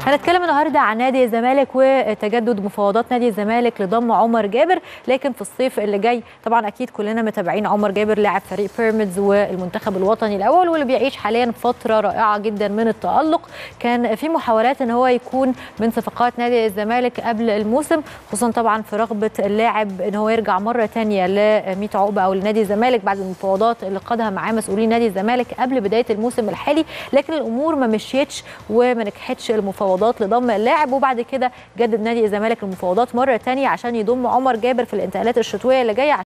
هنتكلم النهارده عن نادي الزمالك وتجدد مفاوضات نادي الزمالك لضم عمر جابر لكن في الصيف اللي جاي طبعا اكيد كلنا متابعين عمر جابر لاعب فريق بيراميدز والمنتخب الوطني الاول واللي بيعيش حاليا فتره رائعه جدا من التالق كان في محاولات ان هو يكون من صفقات نادي الزمالك قبل الموسم خصوصا طبعا في رغبه اللاعب ان هو يرجع مره ثانيه ل 100 عقبه او لنادي الزمالك بعد المفاوضات اللي قادها معاه مسؤولين نادي الزمالك قبل بدايه الموسم الحالي لكن الامور ما مشيتش وما نجحتش المفاوضات لضم اللاعب وبعد كده جدد نادي الزمالك المفاوضات مره ثانيه عشان يضم عمر جابر في الانتقالات الشتويه اللي جايه